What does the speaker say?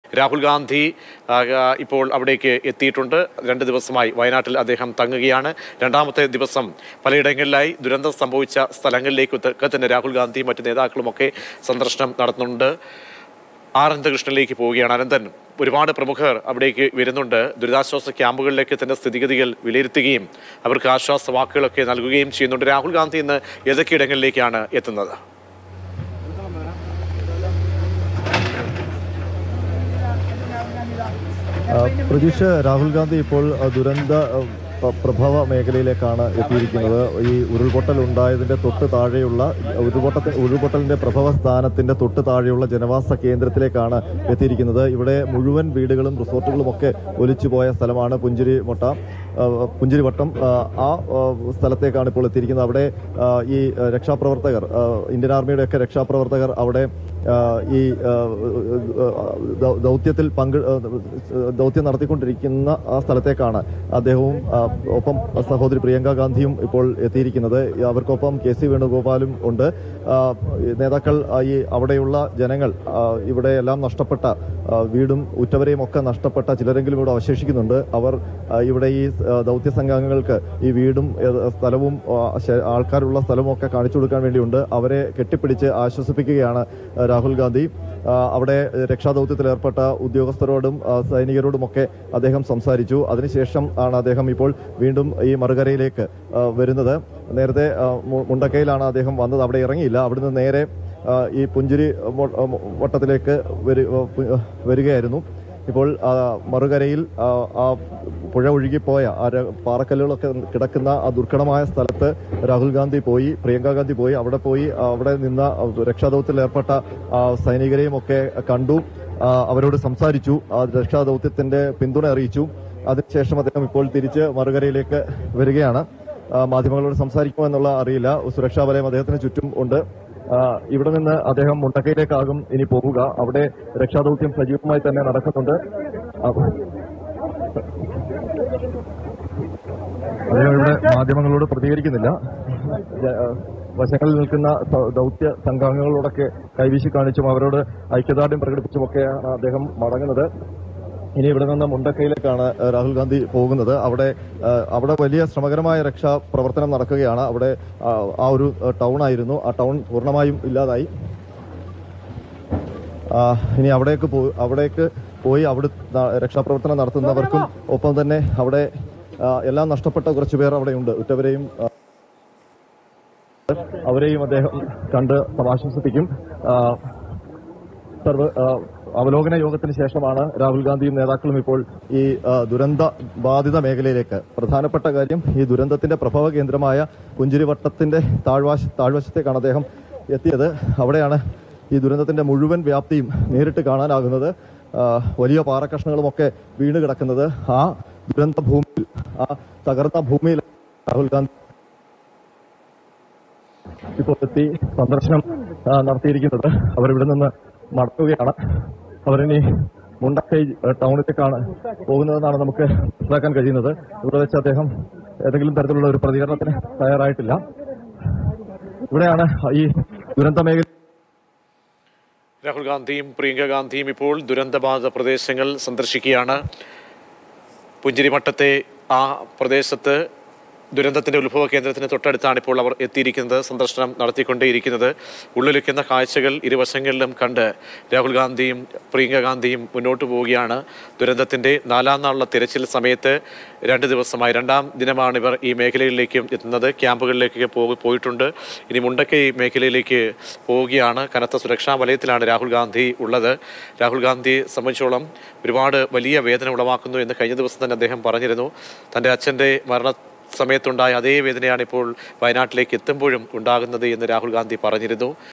രാഹുൽ ഗാന്ധി ആ, ആ, ഇപ്പോൾ അവിടേക്ക് എത്തിയിട്ടുണ്ട് രണ്ട് ദിവസമായി വയനാട്ടിൽ അദ്ദേഹം തങ്ങുകയാണ് രണ്ടാമത്തെ ദിവസം പലയിടങ്ങളിലായി ദുരന്തം സംഭവിച്ച സ്ഥലങ്ങളിലേക്ക് ഒക്കെ തന്നെ രാഹുൽ ഗാന്ധിയും മറ്റു നേതാക്കളുമൊക്കെ സന്ദർശനം നടത്തുന്നുണ്ട് ആർ അനന്തകൃഷ്ണനിലേക്ക് പോവുകയാണ് അനന്തൻ ഒരുപാട് പ്രമുഖർ അവിടേക്ക് വരുന്നുണ്ട് ദുരിതാശ്വാസ ക്യാമ്പുകളിലേക്ക് തന്നെ സ്ഥിതിഗതികൾ വിലയിരുത്തുകയും അവർക്ക് ആശ്വാസ വാക്കുകളൊക്കെ നൽകുകയും ചെയ്യുന്നുണ്ട് രാഹുൽ ഗാന്ധി ഇന്ന് ഏതൊക്കെ ഇടങ്ങളിലേക്കാണ് എത്തുന്നത് ആ, പ്രതീഷ് രാഹുൽ ഗാന്ധി ഇപ്പോൾ ആ, ദുരന്ത ആ, പ- പ്രഭവ മേഖലയിലേക്കാണ് എത്തിയിരിക്കുന്നത് ഈ ഉരുൾപൊട്ടൽ ഉണ്ടായതിന്റെ തൊട്ട് താഴെയുള്ള ഉരുൾപൊട്ട ഉരുൾപൊട്ടലിന്റെ പ്രഭവ സ്ഥാനത്തിന്റെ തൊട്ട് താഴെയുള്ള ജനവാസ കേന്ദ്രത്തിലേക്കാണ് എത്തിയിരിക്കുന്നത് ഇവിടെ മുഴുവൻ വീടുകളും റിസോർട്ടുകളും ഒക്കെ ഒലിച്ചുപോയ സ്ഥലമാണ് പുഞ്ചിരി മൊട്ട ആ, പുഞ്ചിരിവട്ടം ആ, ആ ആ, സ്ഥലത്തേക്കാണ് ഇപ്പോൾ എത്തിയിരിക്കുന്നത് അവിടെ ആ, ഈ ആ, രക്ഷാപ്രവർത്തകർ ആ, ഇന്ത്യൻ ആർമിയുടെ ഒക്കെ രക്ഷാപ്രവർത്തകർ അവിടെ ആ, ഈ ആ, ദൗ- ദൗത്യത്തിൽ പങ്കെ ആ, ദൗത്യം നടത്തിക്കൊണ്ടിരിക്കുന്ന ആ സ്ഥലത്തേക്കാണ് അദ്ദേഹവും ആ, ഒപ്പം സഹോദരി പ്രിയങ്ക ഗാന്ധിയും ഇപ്പോൾ എത്തിയിരിക്കുന്നത് അവർക്കൊപ്പം കെ സി വേണുഗോപാലും ഉണ്ട് ആ, നേതാക്കൾ ആ, ഈ അവിടെയുള്ള ജനങ്ങൾ ആ, ഇവിടെ എല്ലാം നഷ്ടപ്പെട്ട ആ, വീടും ഉറ്റവരെയും ഒക്കെ നഷ്ടപ്പെട്ട ചിലരെങ്കിലും ഇവിടെ അവശേഷിക്കുന്നുണ്ട് അവർ ആ, ഇവിടെ ഈ ആ, ദൗത്യ സംഘാംഗങ്ങൾക്ക് ഈ വീടും ഏ, സ്ഥലവും ആ, ശ- ആൾക്കാരുള്ള സ്ഥലവും ഒക്കെ കാണിച്ചു കൊടുക്കാൻ വേണ്ടിയുണ്ട് അവരെ കെട്ടിപ്പിടിച്ച് ആശ്വസിപ്പിക്കുകയാണ് ആ, രാഹുൽ ഗാന്ധി ആ, അവിടെ രക്ഷാദൗത്യത്തിൽ ഏർപ്പെട്ട ഉദ്യോഗസ്ഥരോടും ആ, സൈനികരോടുമൊക്കെ അദ്ദേഹം സംസാരിച്ചു അതിനുശേഷം ആണ് അദ്ദേഹം ഇപ്പോൾ വീണ്ടും ഈ മറുകരയിലേക്ക് ആ, വരുന്നത് നേരത്തെ ആ, മു- മുണ്ടക്കയിലാണ് അദ്ദേഹം വന്നത് അവിടെ ഇറങ്ങിയില്ല അവിടുന്ന് നേരെ ആ, ഈ പുഞ്ചിരി മൊ- മൊ- വട്ടത്തിലേക്ക് വരു- പു- വരികയായിരുന്നു ഇപ്പോൾ ആ, മറുകരയിൽ ആ, ആ പുഴ ഒഴുകിപ്പോയ ആ ര- പാറക്കല്ലുകളൊക്കെ കിടക്കുന്ന ആ ദുർഘടമായ സ്ഥലത്ത് രാഹുൽ ഗാന്ധി പോയി പ്രിയങ്ക ഗാന്ധി പോയി അവിടെ പോയി ആ, അവിടെ നിന്ന ആ, രക്ഷാദൗത്യത്തിൽ ഏർപ്പെട്ട ആ, സൈനികരെയും ഒക്കെ കണ്ടു ആ, അവരോട് സംസാരിച്ചു ആ രക്ഷാദൗത്യത്തിന്റെ പിന്തുണ അറിയിച്ചു അതിനുശേഷം അദ്ദേഹം ഇപ്പോൾ തിരിച്ച് മറുകരയിലേക്ക് വരികയാണ് ആ, മാധ്യമങ്ങളോട് സംസാരിക്കുമോ എന്നുള്ള അറിയില്ല സുരക്ഷാ വലയം അദ്ദേഹത്തിന് ചുറ്റും ഉണ്ട് ആ, ഇവിടെ നിന്ന് അദ്ദേഹം മുണ്ടക്കയിലേക്കാകും ഇനി പോവുക അവിടെ രക്ഷാദൗത്യം സജീവമായി തന്നെ നടക്കുന്നുണ്ട് ആ, അദ്ദേഹം ഇവിടെ മാധ്യമങ്ങളോട് പ്രതികരിക്കുന്നില്ല ജ- ആ, വശങ്ങളിൽ നിൽക്കുന്ന സ- ദൗത്യ സംഘാംഗങ്ങളോടൊക്കെ കൈവീശി കാണിച്ചും അവരോട് ഐക്യദാർഢ്യം പ്രകടിപ്പിച്ചുമൊക്കെയാണ് അദ്ദേഹം മടങ്ങുന്നത് ഇനി ഇവിടെ നിന്ന് മുണ്ടക്കയിലേക്കാണ് ആ, രാഹുൽ ഗാന്ധി പോകുന്നത് അവിടെ ആ, അവിടെ വലിയ ശ്രമകരമായ രക്ഷാ പ്രവർത്തനം നടക്കുകയാണ് അവിടെ ആ, ആ ഒരു ആ, ടൗൺ ആയിരുന്നു ആ ടൗൺ പൂർണ്ണമായും ഇല്ലാതായി ആ, ഇനി അവിടേക്ക് പോയി അവിടേക്ക് പോയി അവിടെ ന- രക്ഷാപ്രവർത്തനം നടത്തുന്നവർക്കും ഒപ്പം തന്നെ അവിടെ ആ, എല്ലാം നഷ്ടപ്പെട്ട കുറച്ചു പേർ അവിടെയുണ്ട് ഉറ്റവരെയും ആ, അവരെയും അദ്ദേഹം കണ്ട് സമാശ്വസിപ്പിക്കും ആ, സർവ ആ, അവലോകന യോഗത്തിന് ശേഷമാണ് രാഹുൽ ഗാന്ധിയും നേതാക്കളും ഇപ്പോൾ ഈ ആ, ദുരന്ത ബാധിത മേഖലയിലേക്ക് പ്രധാനപ്പെട്ട കാര്യം ഈ ദുരന്തത്തിന്റെ പ്രഭവ കേന്ദ്രമായ പുഞ്ചിരിവട്ടത്തിന്റെ താഴ്വാശ താഴ്വശത്തേക്കാണ് അദ്ദേഹം എത്തിയത് അവിടെയാണ് ഈ ദുരന്തത്തിന്റെ മുഴുവൻ വ്യാപ്തിയും നേരിട്ട് കാണാനാകുന്നത് ആ, വലിയ പാറക്കഷ്ണങ്ങളുമൊക്കെ വീണ് കിടക്കുന്നത് ആ ദുരന്ത ഭൂമിയിൽ ആ തകർന്ന ഭൂമിയിൽ രാഹുൽ ഗാന്ധി ഇപ്പോൾ എത്തി സന്ദർശനം ആ, നടത്തിയിരിക്കുന്നത് അവരിവിടെ നിന്ന് മടക്കുകയാണ് അവരിനി മുണ്ടക്കൈ ആ, ടൗണിലേക്കാണ് പോകുന്നതെന്നാണ് നമുക്ക് മനസ്സിലാക്കാൻ കഴിയുന്നത് ഇവിടെ വെച്ച് അദ്ദേഹം ഏതെങ്കിലും തരത്തിലുള്ള ഒരു പ്രതികരണത്തിന് തയ്യാറായിട്ടില്ല ഇവിടെയാണ് ഈ ദുരന്ത മേഖല രാഹുൽ ഗാന്ധിയും പ്രിയങ്ക ഗാന്ധിയും ഇപ്പോൾ ദുരന്തബാധിത പ്രദേശങ്ങൾ സന്ദർശിക്കുകയാണ് പുഞ്ചിരിമട്ടത്തെ ആ പ്രദേശത്ത് ദുരന്തത്തിന്റെ ഉത്ഭവ കേന്ദ്രത്തിന് തൊട്ടടുത്താണ് ഇപ്പോൾ അവർ എത്തിയിരിക്കുന്നത് സന്ദർശനം നടത്തിക്കൊണ്ടേയിരിക്കുന്നത് ഉള്ളിലിരിക്കുന്ന കാഴ്ചകൾ ഇരുവശങ്ങളിലും കണ്ട് രാഹുൽ ഗാന്ധിയും പ്രിയങ്ക ഗാന്ധിയും മുന്നോട്ട് പോവുകയാണ് ദുരന്തത്തിന്റെ നാലാം നാളുള്ള തിരച്ചിൽ സമയത്ത് രണ്ട് ദിവസമായി രണ്ടാം ദിനമാണ് ഇവർ ഈ മേഖലയിലേക്കും എത്തുന്നത് ക്യാമ്പുകളിലേക്ക് പോ പോയിട്ടുണ്ട് ഇനി മുണ്ടക്കൈ മേഖലയിലേക്ക് പോവുകയാണ് കനത്ത സുരക്ഷാ വലയത്തിലാണ് രാഹുൽ ഗാന്ധി ഉള്ളത് രാഹുൽ ഗാന്ധിയെ സംബന്ധിച്ചോളം ഒരുപാട് വലിയ വേദന ഉളവാക്കുന്നു എന്ന് കഴിഞ്ഞ ദിവസം തന്നെ അദ്ദേഹം പറഞ്ഞിരുന്നു തൻ്റെ അച്ഛൻ്റെ മരണ സമയത്തുണ്ടായ അതേ വേദനയാണ് ഇപ്പോൾ വയനാട്ടിലേക്ക് എത്തുമ്പോഴും ഉണ്ടാകുന്നത് എന്ന് രാഹുൽ ഗാന്ധി പറഞ്ഞിരുന്നു